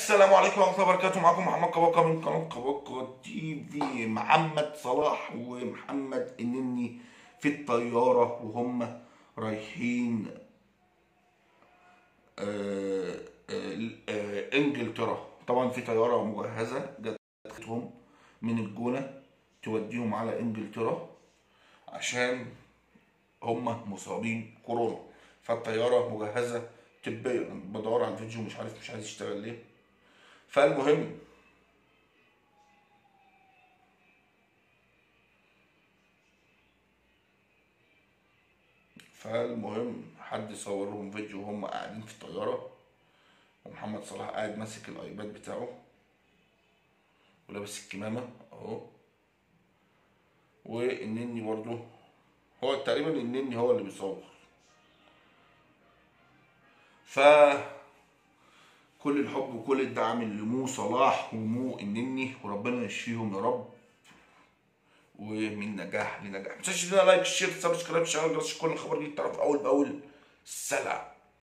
السلام عليكم ورحمة الله وبركاته معكم محمد كباكا من قناة كباكا تي في محمد صلاح ومحمد النني في الطيارة وهم رايحين آه، آه، آه، انجلترا طبعا في طيارة مجهزة جاتهم من الجونة توديهم على انجلترا عشان هم مصابين كورونا فالطيارة مجهزة طبيا بدور على الفيديو مش عارف مش عايز يشتغل ليه فالمهم فالمهم حد صور لهم فيديو وهم قاعدين في الطيارة ومحمد صلاح قاعد ماسك الايباد بتاعه ولابس الكمامة اهو والنني برضه هو تقريبا النني هو اللي بيصور ف كل الحب وكل الدعم لمو صلاح ومو النني وربنا يشفيهم يا رب ومن نجاح لنجاح ما تنساش تدينا لايك شير سبسكرايب شغل جرس كل الخبر دي تعرف اول باول سلام